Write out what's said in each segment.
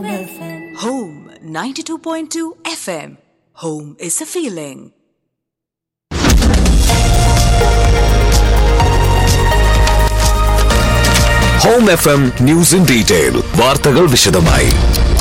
Home 92.2 FM. Home is a feeling. Home F M news in detail വാർത്തകൾ വിശദമായി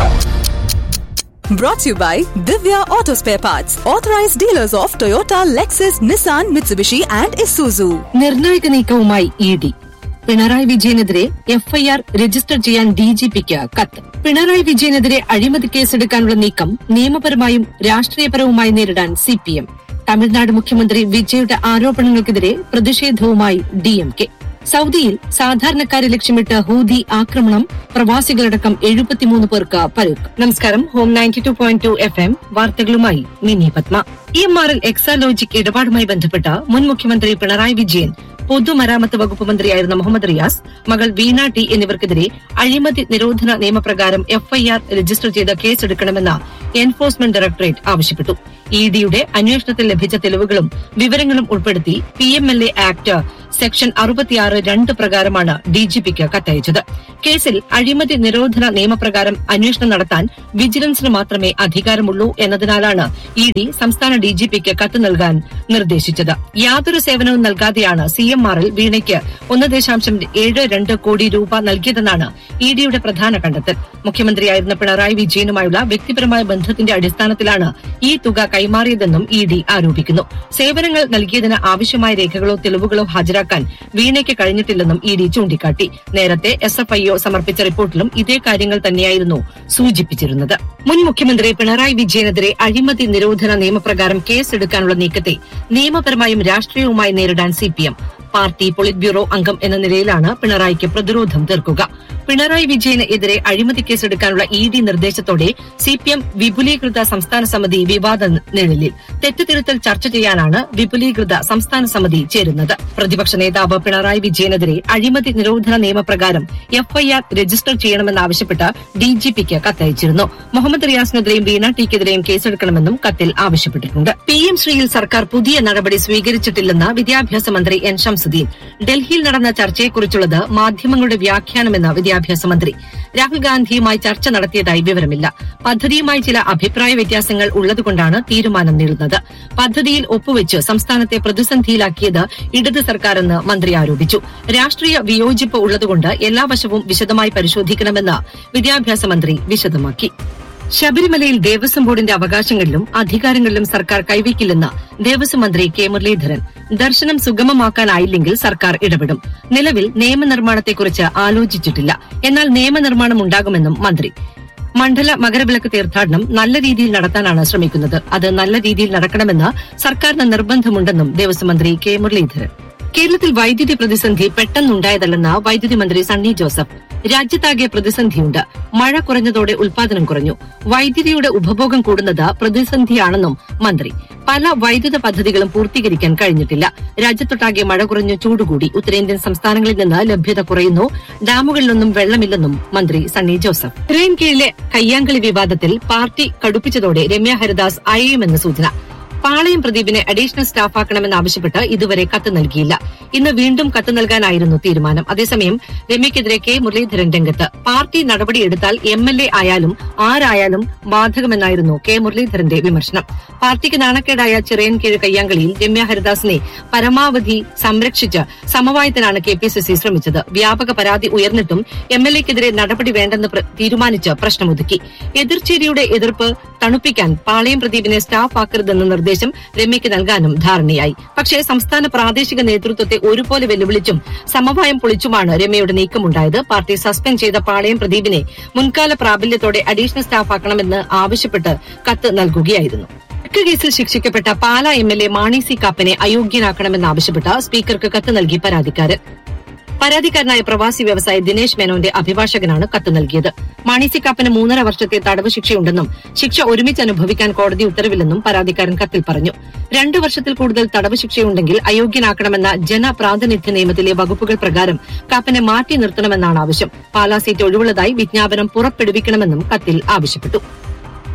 Brought to you by Divya Auto Spare Parts, authorized dealers of Toyota, Lexus, Nissan, Mitsubishi, and Isuzu. നിർണായക നീക്കവുമായി E D Pinarayi വിജയനെതിരെ FIR register ചെയ്യാൻ ഡിജിപിക്ക് കത്ത് പിണറായി വിജയനെതിരെ അഴിമതി കേസെടുക്കാനുള്ള നീക്കം നിയമപരമായും രാഷ്ട്രീയപരവുമായി നേരിടാൻ സിപിഎം തമിഴ്നാട് മുഖ്യമന്ത്രി വിജയുടെ ആരോപണങ്ങൾക്കെതിരെ പ്രതിഷേധവുമായി ഡിഎംകെ സൌദിയിൽ സാധാരണക്കാരെ ലക്ഷ്യമിട്ട് ഹൂതി ആക്രമണം പ്രവാസികളടക്കം എഴുപത്തിമൂന്ന് പേർക്ക് പരുക്ക് നമസ്കാരം home ninety two point two F എം വാർത്തകളുമായി Mini Padma E M R L Exalogic ഇടപാടുമായി ബന്ധപ്പെട്ട് മുൻ മുഖ്യമന്ത്രി പിണറായി വിജയൻ പൊതുമരാമത്ത് വകുപ്പ് മന്ത്രിയായിരുന്ന മുഹമ്മദ് റിയാസ് മകൾ വീണ ടി എന്നിവർക്കെതിരെ അഴിമതി നിരോധന നിയമപ്രകാരം എഫ്ഐആർ രജിസ്റ്റർ ചെയ്ത് കേസെടുക്കണമെന്ന് എൻഫോഴ്സ്മെന്റ് ഡയറക്ടറേറ്റ് ആവശ്യപ്പെട്ടു ഇ ഡിയുടെ അന്വേഷണത്തിൽ ലഭിച്ച തെളിവുകളും വിവരങ്ങളും ഉൾപ്പെടുത്തി P M L A act section അറുപത്തിയാറ് രണ്ട് പ്രകാരമാണ് ഡിജിപിക്ക് കത്തയച്ചത് കേസിൽ അഴിമതി നിരോധന നിയമപ്രകാരം അന്വേഷണം നടത്താൻ വിജിലൻസിന് മാത്രമേ അധികാരമുള്ളൂ എന്നതിനാലാണ് ഇ ഡി സംസ്ഥാന ഡിജിപിക്ക് കത്ത് നൽകാൻ നിർദ്ദേശിച്ചത് യാതൊരു സേവനവും നൽകാതെയാണ് സി എം ആറിൽ വീണയ്ക്ക് ഒന്ന് ദശാംശം ഏഴ് രണ്ട് കോടി രൂപ നൽകിയതെന്നാണ് ഇ ഡിയുടെ പ്രധാന കണ്ടെത്തൽ മുഖ്യമന്ത്രിയായിരുന്ന പിണറായി വിജയനുമായുള്ള വ്യക്തിപരമായ ബന്ധത്തിന്റെ അടിസ്ഥാനത്തിലാണ് ഈ തുക കൈമാറിയതെന്നും ഇ ഡി ആരോപിക്കുന്നു സേവനങ്ങൾ നൽകിയതിന് ആവശ്യമായ രേഖകളോ തെളിവുകളോ ഹാജരാക്കാൻ വീണയ്ക്ക് കഴിഞ്ഞിട്ടില്ലെന്നും ഇ ഡി ചൂണ്ടിക്കാട്ടി നേരത്തെ എസ് എഫ് ഐഒ സമർപ്പിച്ച റിപ്പോർട്ടിലും ഇതേ കാര്യങ്ങൾ തന്നെയായിരുന്നു സൂചിപ്പിച്ചിരുന്നത് മുൻ മുഖ്യമന്ത്രി പിണറായി വിജയനെതിരെ അഴിമതി നിരോധന നിയമപ്രകാരം കേസെടുക്കാനുള്ള നീക്കത്തെ നിയമപരമായും രാഷ്ട്രീയവുമായി നേരിടാൻ സിപിഎം പാർട്ടി പൊളിറ്റ് ബ്യൂറോ അംഗം എന്ന നിലയിലാണ് പിണറായിക്ക് പ്രതിരോധം തീർക്കുക പിണറായി വിജയന് എതിരെ അഴിമതി കേസെടുക്കാനുള്ള ഇ ഡി നിർദ്ദേശത്തോടെ സിപിഎം വിപുലീകൃത സംസ്ഥാന സമിതി വിവാദ നിഴലിൽ തെറ്റുതിരുത്തൽ ചർച്ച ചെയ്യാനാണ് വിപുലീകൃത സംസ്ഥാന സമിതി ചേരുന്നത് പ്രതിപക്ഷ നേതാവ് പിണറായി വിജയനെതിരെ അഴിമതി നിരോധന നിയമപ്രകാരം എഫ്ഐആർ രജിസ്റ്റർ ചെയ്യണമെന്നാവശ്യപ്പെട്ട് ഡിജിപിക്ക് കത്തയച്ചിരുന്നു മുഹമ്മദ് റിയാസിനെതിരെയും വീണ ടിക്കെതിരെയും കേസെടുക്കണമെന്നും കത്തിൽ ആവശ്യപ്പെട്ടിട്ടുണ്ട് പി എം ശ്രീയിൽ സർക്കാർ പുതിയ നടപടി സ്വീകരിച്ചിട്ടില്ലെന്ന് വിദ്യാഭ്യാസ മന്ത്രി എൻ ഷംസുദ്ദീൻ ഡൽഹിയിൽ നടന്ന ചർച്ചയെക്കുറിച്ചുള്ളത് മാധ്യമങ്ങളുടെ വ്യാഖ്യാനമെന്ന് വിദ്യാഭ്യാസ മന്ത്രി രാഹുൽ ഗാന്ധിയുമായി ചർച്ച നടത്തിയതായി വിവരമില്ല പദ്ധതിയുമായി ചില അഭിപ്രായ വ്യത്യാസങ്ങൾ ഉള്ളതുകൊണ്ടാണ് തീരുമാനം നീളുന്നത് പദ്ധതിയിൽ ഒപ്പുവെച്ച് സംസ്ഥാനത്തെ പ്രതിസന്ധിയിലാക്കിയത് ഇടത് സർക്കാരെന്ന് മന്ത്രി ആരോപിച്ചു രാഷ്ട്രീയ വിയോജിപ്പ് ഉള്ളതുകൊണ്ട് എല്ലാ വശവും വിശദമായി പരിശോധിക്കണമെന്ന് വിദ്യാഭ്യാസ മന്ത്രി വിശദമാക്കി ശബരിമലയിൽ ദേവസ്വം ബോർഡിന്റെ അവകാശങ്ങളിലും അധികാരങ്ങളിലും സർക്കാർ കൈവയ്ക്കില്ലെന്ന് ദേവസ്വം മന്ത്രി കെ മുരളീധരൻ ദർശനം സുഗമമാക്കാനായില്ലെങ്കിൽ സർക്കാർ ഇടപെടും നിലവിൽ നിയമനിർമ്മാണത്തെക്കുറിച്ച് ആലോചിച്ചിട്ടില്ല എന്നാൽ നിയമനിർമ്മാണം ഉണ്ടാകുമെന്നും മന്ത്രി മണ്ഡല മകരവിളക്ക് തീർത്ഥാടനം നല്ല രീതിയിൽ നടത്താനാണ് ശ്രമിക്കുന്നത് അത് നല്ല രീതിയിൽ നടക്കണമെന്ന് സർക്കാരിന് നിർബന്ധമുണ്ടെന്നും ദേവസ്വം മന്ത്രി കെ മുരളീധരൻ കേരളത്തിൽ വൈദ്യുതി പ്രതിസന്ധി പെട്ടെന്നുണ്ടായതല്ലെന്ന് വൈദ്യുതി മന്ത്രി സണ്ണി ജോസഫ് രാജ്യത്താകെ പ്രതിസന്ധിയുണ്ട് മഴ കുറഞ്ഞതോടെ ഉൽപാദനം കുറഞ്ഞു വൈദ്യുതിയുടെ ഉപഭോഗം കൂടുന്നത് പ്രതിസന്ധിയാണെന്നും മന്ത്രി പല വൈദ്യുത പദ്ധതികളും പൂർത്തീകരിക്കാൻ കഴിഞ്ഞിട്ടില്ല രാജ്യത്തൊട്ടാകെ മഴ കുറഞ്ഞു ചൂടുകൂടി ഉത്തരേന്ത്യൻ സംസ്ഥാനങ്ങളിൽ നിന്ന് ലഭ്യത കുറയുന്നു ഡാമുകളിലൊന്നും വെള്ളമില്ലെന്നും മന്ത്രി സണ്ണി ജോസഫ് ട്രെയിൻ കീഴിലെ കയ്യാങ്കളി വിവാദത്തിൽ പാർട്ടി കടുപ്പിച്ചതോടെ രമ്യ ഹരിദാസ് അയയുമെന്ന് സൂചന പാളയം പ്രദീപിനെ അഡീഷണൽ സ്റ്റാഫാക്കണമെന്നാവശ്യപ്പെട്ട് ഇതുവരെ കത്ത് നൽകിയില്ല ഇന്ന് വീണ്ടും കത്ത് നൽകാനായിരുന്നു തീരുമാനം അതേസമയം രമ്യക്കെതിരെ കെ മുരളീധരൻ രംഗത്ത് പാർട്ടി നടപടിയെടുത്താൽ എം എൽ എ ആയാലും ആരായാലും ബാധകമെന്നായിരുന്നു കെ മുരളീധരന്റെ വിമർശനം പാർട്ടിക്ക് നാണക്കേടായ ചിറയൻകീഴ് കയ്യാങ്കളിയിൽ രമ്യ ഹരിദാസിനെ പരമാവധി സംരക്ഷിച്ച് സമവായത്തിനാണ് കെ പി സി സി ശ്രമിച്ചത് വ്യാപക പരാതി ഉയർന്നിട്ടും എം എൽ എക്കെതിരെ നടപടി വേണ്ടെന്ന് പ്ര- തീരുമാനിച്ച് പ്രശ്നമൊതുക്കി എതിർചേരിയുടെ എതിർപ്പ് തണുപ്പിക്കാൻ പാളയം പ്രദീപിനെ സ്റ്റാഫ് ആക്കരുതെന്ന നിർദ്ദേശം രമ്യയ്ക്ക് നൽകാനും ധാരണയായി പക്ഷേ സംസ്ഥാന പ്രാദേശിക നേതൃത്വത്തെ ഒരുപോലെ വെല്ലുവിളിച്ചും സമവായം പൊളിച്ചുമാണ് രമ്യയുടെ നീക്കമുണ്ടായത് പാർട്ടി സസ്പെൻഡ് ചെയ്ത പാളയം പ്രദീപിനെ മുൻകാല പ്രാബല്യത്തോടെ അഡീഷണൽ സ്റ്റാഫ് ആക്കണമെന്ന് ആവശ്യപ്പെട്ട് കത്ത് നൽകുകയായിരുന്നു തെക്ക് കേസിൽ ശിക്ഷിക്കപ്പെട്ട Pala M L A Mani C കാപ്പനെ അയോഗ്യനാക്കണമെന്നാവശ്യപ്പെട്ട് സ്പീക്കർക്ക് കത്ത് നൽകി പരാതിക്കാരൻ പരാതിക്കാരനായ പ്രവാസി വ്യവസായി ദിനേശ് മേനോന്റെ അഭിഭാഷകനാണ് കത്ത് നൽകിയത് മാണി സി കാപ്പന് മൂന്നര വർഷത്തെ തടവ് ശിക്ഷയുണ്ടെന്നും ശിക്ഷ ഒരുമിച്ച് അനുഭവിക്കാൻ കോടതി ഉത്തരവില്ലെന്നും പരാതിക്കാരൻ കത്തിൽ പറഞ്ഞു രണ്ടു വർഷത്തിൽ കൂടുതൽ തടവ് ശിക്ഷയുണ്ടെങ്കിൽ അയോഗ്യനാക്കണമെന്ന ജനപ്രാതിനിധ്യ നിയമത്തിലെ വകുപ്പുകൾ പ്രകാരം കാപ്പനെ മാറ്റി നിർത്തണമെന്നാണ് ആവശ്യം പാലാ സീറ്റ് ഒഴിവുള്ളതായി വിജ്ഞാപനം പുറപ്പെടുവിക്കണമെന്നും കത്തിൽ ആവശ്യപ്പെട്ടു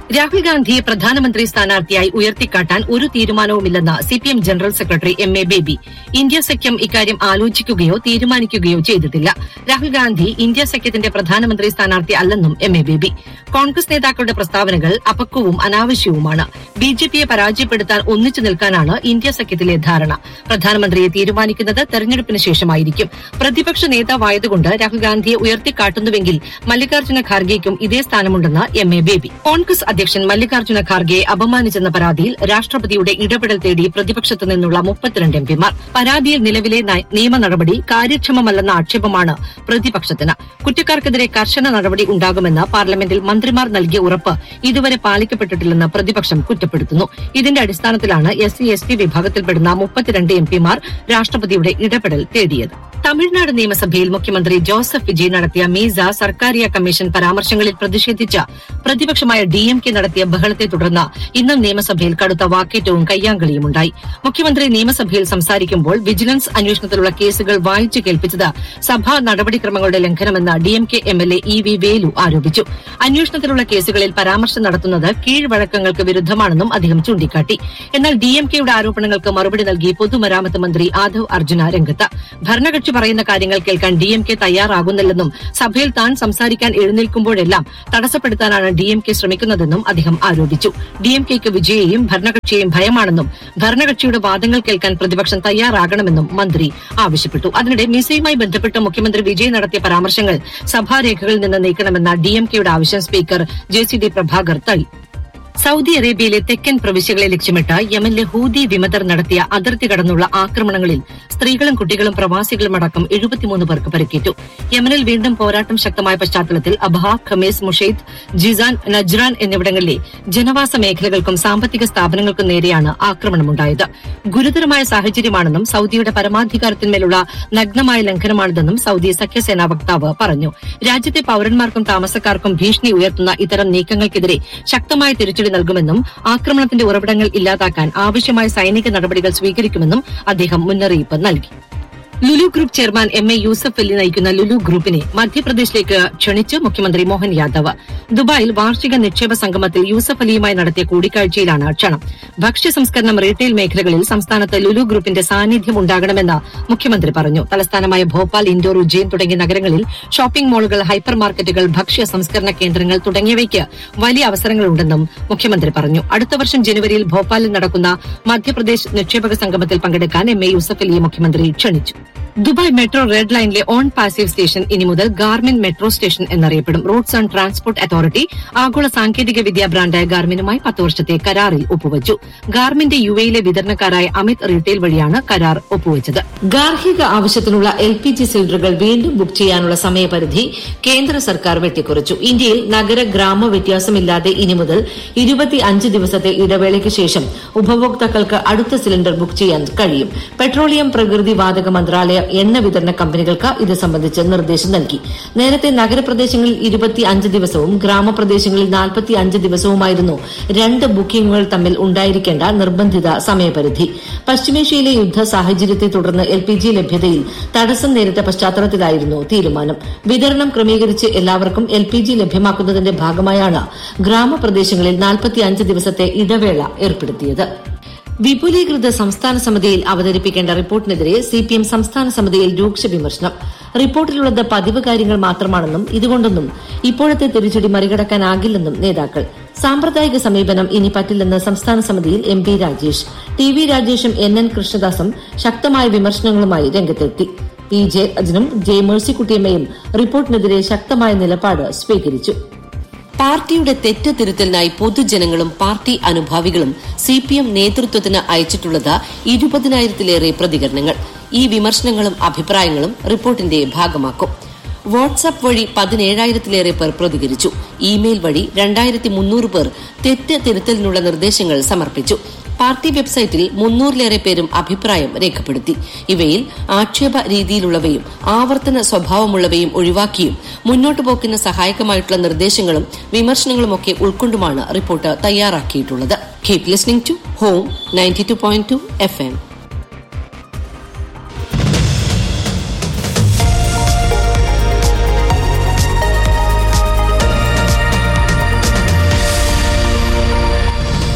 രാഹുൽ ഗാന്ധിയെ പ്രധാനമന്ത്രി സ്ഥാനാർത്ഥിയായി ഉയർത്തിക്കാട്ടാൻ ഒരു തീരുമാനവുമില്ലെന്ന് CPM general secretary M A Baby India സഖ്യം ഇക്കാര്യം ആലോചിക്കുകയോ തീരുമാനിക്കുകയോ ചെയ്തിട്ടില്ല രാഹുൽ ഗാന്ധി ഇന്ത്യ സഖ്യത്തിന്റെ പ്രധാനമന്ത്രി സ്ഥാനാർത്ഥി അല്ലെന്നും എം എ ബേബി കോൺഗ്രസ് നേതാക്കളുടെ പ്രസ്താവനകൾ അപക്വവും അനാവശ്യവുമാണ് ബി ജെ പിയെ പരാജയപ്പെടുത്താൻ ഒന്നിച്ചു നിൽക്കാനാണ് ഇന്ത്യ സഖ്യത്തിലെ ധാരണ പ്രധാനമന്ത്രിയെ തീരുമാനിക്കുന്നത് തെരഞ്ഞെടുപ്പിന് ശേഷമായിരിക്കും പ്രതിപക്ഷ നേതാവായതുകൊണ്ട് രാഹുൽ ഗാന്ധിയെ ഉയർത്തിക്കാട്ടുന്നുവെങ്കിൽ മല്ലികാർജ്ജുന ഖാർഗെയ്ക്കും ഇതേ സ്ഥാനമുണ്ടെന്ന് എം എ ബേബി കോൺഗ്രസ് അധ്യക്ഷൻ മല്ലികാർജ്ജുന ഖാർഗെയെ അപമാനിച്ചെന്ന പരാതിയിൽ രാഷ്ട്രപതിയുടെ ഇടപെടൽ തേടി പ്രതിപക്ഷത്തു നിന്നുള്ള മുപ്പത്തിരണ്ട് എംപിമാർ പരാതിയിൽ നിലവിലെ നയ- നിയമ നടപടി കാര്യക്ഷമമല്ലെന്ന ആക്ഷേപമാണ് പ്രതിപക്ഷത്തിന് കുറ്റക്കാർക്കെതിരെ കർശന നടപടി ഉണ്ടാകുമെന്ന് പാർലമെന്റിൽ മന്ത്രിമാർ നൽകിയ ഉറപ്പ് ഇതുവരെ പാലിക്കപ്പെട്ടിട്ടില്ലെന്ന് പ്രതിപക്ഷം കുറ്റപ്പെടുത്തുന്നു ഇതിന്റെ അടിസ്ഥാനത്തിലാണ് എസ് സി എസ് ടി വിഭാഗത്തിൽപ്പെടുന്ന മുപ്പത്തിരണ്ട് എംപിമാർ രാഷ്ട്രപതിയുടെ ഇടപെടൽ തേടിയത് തമിഴ്നാട് നിയമസഭയിൽ മുഖ്യമന്ത്രി ജോസഫ് വിജയ് നടത്തിയ മീസ സർക്കാരിയ കമ്മീഷൻ പരാമർശങ്ങളിൽ പ്രതിഷേധിച്ച പ്രതിപക്ഷമായ ഡി എം കെ നടത്തിയ ബഹളത്തെ തുടർന്ന് ഇന്നും നിയമസഭയിൽ കടുത്ത വാക്കേറ്റവും കയ്യാങ്കളിയുമുണ്ടായി മുഖ്യമന്ത്രി നിയമസഭയിൽ സംസാരിക്കുമ്പോൾ വിജിലൻസ് അന്വേഷണത്തിലുള്ള കേസുകൾ വായിച്ചു കേൾപ്പിച്ചത് സഭാ നടപടിക്രമങ്ങളുടെ ലംഘനമെന്ന് D M K M L A E V Velu ആരോപിച്ചു അന്വേഷണത്തിലുള്ള കേസുകളിൽ പരാമർശം നടത്തുന്നത് കീഴ്വഴക്കങ്ങൾക്ക് വിരുദ്ധമാണെന്നും അദ്ദേഹം ചൂണ്ടിക്കാട്ടി എന്നാൽ ഡി എം കെയുടെ ആരോപണങ്ങൾക്ക് മറുപടി നൽകി പൊതുമരാമത്ത് മന്ത്രി ആദവ് അർജുന രംഗത്ത് ഭരണകക്ഷി പറയുന്ന കാര്യങ്ങൾ കേൾക്കാൻ ഡി എം കെ തയ്യാറാകുന്നില്ലെന്നും സഭയിൽ താൻ സംസാരിക്കാൻ എഴുന്നേൽക്കുമ്പോഴെല്ലാം തടസ്സപ്പെടുത്താനാണ് ഡി എം കെ ശ്രമിക്കുന്നതെന്നും അദ്ദേഹം ആരോപിച്ചു ഡി എം കെക്ക് വിജയെയും ഭരണകക്ഷിയെയും ഭയമാണെന്നും ഭരണകക്ഷിയുടെ വാദങ്ങൾ കേൾക്കാൻ പ്രതിപക്ഷം തയ്യാറാകണമെന്നും മന്ത്രി ആവശ്യപ്പെട്ടു അതിനിടെ മിസയുമായി ബന്ധപ്പെട്ട് മുഖ്യമന്ത്രി വിജയ് നടത്തിയ പരാമർശങ്ങൾ സഭാരേഖകളിൽ നിന്ന് നീക്കണമെന്ന ഡി എം കെയുടെ ആവശ്യം speaker J C D Prabhakar തള്ളി സൌദി അറേബ്യയിലെ തെക്കൻ പ്രവിശ്യകളെ ലക്ഷ്യമിട്ട് യമനിലെ ഹൂതി വിമതർ നടത്തിയ അതിർത്തി കടന്നുള്ള ആക്രമണങ്ങളിൽ സ്ത്രീകളും കുട്ടികളും പ്രവാസികളും അടക്കം എഴുപത്തിമൂന്ന് പേർക്ക് പരിക്കേറ്റു യമനിൽ വീണ്ടും പോരാട്ടം ശക്തമായ പശ്ചാത്തലത്തിൽ Abha Khamis Mushait Jizan Najran എന്നിവിടങ്ങളിലെ ജനവാസ മേഖലകൾക്കും സാമ്പത്തിക സ്ഥാപനങ്ങൾക്കും നേരെയാണ് ആക്രമണമുണ്ടായത് ഗുരുതരമായ സാഹചര്യമാണെന്നും സൌദിയുടെ പരമാധികാരത്തിന്മേലുള്ള നഗ്നമായ ലംഘനമാണിതെന്നും സൌദി സഖ്യസേനാ വക്താവ് പറഞ്ഞു രാജ്യത്തെ പൌരന്മാർക്കും താമസക്കാർക്കും ഭീഷണി ഉയർത്തുന്ന ഇത്തരം നീക്കങ്ങൾക്കെതിരെ ശക്തമായ തിരിച്ചടി നൽകുമെന്നും ആക്രമണത്തിന്റെ ഉറവിടങ്ങൾ ഇല്ലാതാക്കാൻ ആവശ്യമായ സൈനിക നടപടികൾ സ്വീകരിക്കുമെന്നും അദ്ദേഹം മുന്നറിയിപ്പ് നൽകി Lulu group chairman M A Yusuff Ali നയിക്കുന്ന ലുലു ഗ്രൂപ്പിനെ മധ്യപ്രദേശിലേക്ക് ക്ഷണിച്ച് മുഖ്യമന്ത്രി മോഹൻ യാദവ് ദുബായിൽ വാർഷിക നിക്ഷേപ സംഗമത്തിൽ യൂസഫ് അലിയുമായി നടത്തിയ കൂടിക്കാഴ്ചയിലാണ് ക്ഷണം ഭക്ഷ്യ സംസ്കരണം റീറ്റെയിൽ മേഖലകളിൽ സംസ്ഥാനത്ത് ലുലു ഗ്രൂപ്പിന്റെ സാന്നിധ്യം ഉണ്ടാകണമെന്ന് മുഖ്യമന്ത്രി പറഞ്ഞു തലസ്ഥാനമായ ഭോപ്പാൽ ഇൻഡോർ ഉജ്ജയിൻ തുടങ്ങിയ നഗരങ്ങളിൽ ഷോപ്പിംഗ് മാളുകൾ ഹൈപ്പർ മാർക്കറ്റുകൾ ഭക്ഷ്യ സംസ്കരണ കേന്ദ്രങ്ങൾ തുടങ്ങിയവയ്ക്ക് വലിയ അവസരങ്ങളുണ്ടെന്നും മുഖ്യമന്ത്രി പറഞ്ഞു അടുത്ത വർഷം ജനുവരിയിൽ ഭോപ്പാലിൽ നടക്കുന്ന മധ്യപ്രദേശ് നിക്ഷേപക സംഗമത്തിൽ പങ്കെടുക്കാൻ എം എ യൂസഫ് അലിയെ മുഖ്യമന്ത്രി ക്ഷണിച്ചു ദുബായ് മെട്രോ റെഡ് ലൈനിലെ ഓൺ പാസീവ് സ്റ്റേഷൻ ഇനി മുതൽ ഗാർമിൻ മെട്രോ സ്റ്റേഷൻ എന്നറിയപ്പെടും റോഡ്സ് ആൻഡ് ട്രാൻസ്പോർട്ട് അതോറിറ്റി ആഗോള സാങ്കേതിക വിദ്യാ ബ്രാൻഡായ ഗാർമിനുമായി പത്ത് വർഷത്തെ കരാറിൽ ഒപ്പുവച്ചു ഗാർമിന്റെ യു എയിലെ വിതരണക്കാരായ അമിത് റീറ്റെയിൽ വഴിയാണ് കരാർ ഒപ്പുവച്ചത് ഗാർഹിക ആവശ്യത്തിനുള്ള എൽ പി ജി സിലിണ്ടറുകൾ വീണ്ടും ബുക്ക് ചെയ്യാനുള്ള സമയപരിധി കേന്ദ്ര സർക്കാർ വെട്ടിക്കുറച്ചു ഇന്ത്യയിൽ നഗര ഗ്രാമ വ്യത്യാസമില്ലാതെ ഇനി മുതൽ ഇരുപത്തി അഞ്ച് ദിവസത്തെ ഇടവേളയ്ക്ക് ശേഷം ഉപഭോക്താക്കൾക്ക് അടുത്ത സിലിണ്ടർ ബുക്ക് ചെയ്യാൻ കഴിയും പെട്രോളിയം പ്രകൃതി വാതക മന്ത്രാലയം എണ്ണ വിതരണ കമ്പനികൾക്ക് ഇത് സംബന്ധിച്ച് നിർദ്ദേശം നൽകി നേരത്തെ നഗരപ്രദേശങ്ങളിൽ ഇരുപത്തി അഞ്ച് ദിവസവും ഗ്രാമപ്രദേശങ്ങളിൽ നാൽപ്പത്തി അഞ്ച് ദിവസവുമായിരുന്നു രണ്ട് ബുക്കിംഗുകൾ തമ്മിൽ ഉണ്ടായിരിക്കേണ്ട നിർബന്ധിത സമയപരിധി പശ്ചിമേഷ്യയിലെ യുദ്ധ സാഹചര്യത്തെ തുടർന്ന് എൽ പി ജി ലഭ്യതയിൽ തടസ്സം നേരിട്ട പശ്ചാത്തലത്തിലായിരുന്നു തീരുമാനം വിതരണം ക്രമീകരിച്ച് എല്ലാവർക്കും എൽ പി ജി ലഭ്യമാക്കുന്നതിന്റെ ഭാഗമായാണ് ഗ്രാമപ്രദേശങ്ങളിൽ നാൽപ്പത്തിയഞ്ച് ദിവസത്തെ ഇടവേള ഏർപ്പെടുത്തിയത് വിപുലീകൃത സംസ്ഥാന സമിതിയിൽ അവതരിപ്പിക്കേണ്ട റിപ്പോർട്ടിനെതിരെ സിപിഎം സംസ്ഥാന സമിതിയിൽ രൂക്ഷ വിമർശനം റിപ്പോർട്ടിലുള്ളത് പതിവ് കാര്യങ്ങൾ മാത്രമാണെന്നും ഇതുകൊണ്ടൊന്നും ഇപ്പോഴത്തെ തിരിച്ചടി മറികടക്കാനാകില്ലെന്നും നേതാക്കൾ സാമ്പ്രദായിക സമീപനം ഇനി പറ്റില്ലെന്ന് സംസ്ഥാന സമിതിയിൽ M P Rajesh T V രാജേഷും എൻ എൻ കൃഷ്ണദാസും ശക്തമായ വിമർശനങ്ങളുമായി രംഗത്തെത്തി പി ജെ അജനും ജെ മേഴ്സിക്കുട്ടിയമ്മയും റിപ്പോർട്ടിനെതിരെ ശക്തമായ നിലപാട് സ്വീകരിച്ചു പാർട്ടിയുടെ തെറ്റ് തിരുത്തലിനായി പൊതുജനങ്ങളും പാർട്ടി അനുഭാവികളും സി പി എം നേതൃത്വത്തിന് അയച്ചിട്ടുള്ളത് ഇരുപതിനായിരത്തിലേറെ പ്രതികരണങ്ങൾ ഈ വിമർശനങ്ങളും അഭിപ്രായങ്ങളും റിപ്പോർട്ടിന്റെ ഭാഗമാക്കും വാട്സാപ്പ് വഴി പതിനേഴായിരത്തിലേറെ പേർ പ്രതികരിച്ചു ഇമെയിൽ വഴി രണ്ടായിരത്തി മുന്നൂറ് പേർ തെറ്റ് തിരുത്തലിനുള്ള നിർദ്ദേശങ്ങൾ സമർപ്പിച്ചു പാർട്ടി വെബ്സൈറ്റിൽ മുന്നൂറിലേറെ പേരും അഭിപ്രായം രേഖപ്പെടുത്തി ഇവയിൽ ആക്ഷേപ രീതിയിലുള്ളവയും ആവർത്തന സ്വഭാവമുള്ളവയും ഒഴിവാക്കിയും മുന്നോട്ടു പോക്കിന് സഹായകമായിട്ടുള്ള നിർദ്ദേശങ്ങളും വിമർശനങ്ങളുമൊക്കെ ഉൾക്കൊണ്ടുമാണ് റിപ്പോർട്ട് തയ്യാറാക്കിയിട്ടുള്ളത് keep listening to home ninety two point two F M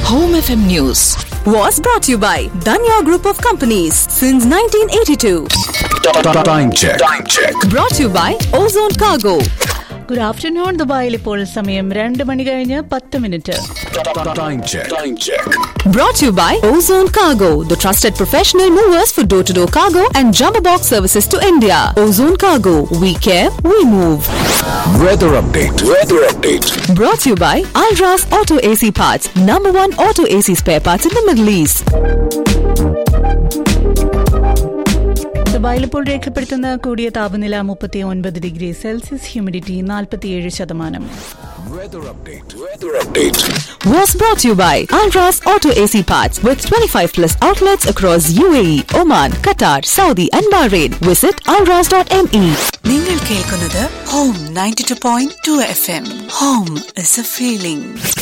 Home FM News. Was brought to you by Danya Group of Companies since 1982. Time check. Time check. Brought to you by Ozone Cargo. Good afternoon ദുബായിൽ ഇപ്പോൾ സമയം രണ്ട് മണി കഴിഞ്ഞ് പത്ത് minute Time check. Time check. Brought to you by Ozone Cargo, the trusted professional movers for door to door cargo and jumbo box services to India. Ozone Cargo, we care, we move. Weather update. Weather update. Brought to you by Alras Auto AC Parts, number one auto AC spare parts in the Middle East. ദുബായിൽ ഇപ്പോൾ രേഖപ്പെടുത്തുന്ന കൂടിയ താപനില മുപ്പത്തി ഒൻപത് degree Celsius humidity നാൽപ്പത്തിയേഴ് ശതമാനം Weather update. Weather update. Was brought to you by Alras Auto AC Parts with 25 plus outlets across UAE, Oman, Qatar, Saudi, and Bahrain. Visit alras.me. നിങ്ങൾ കേൾക്കുന്നത് home ninety two point two F M home is a feeling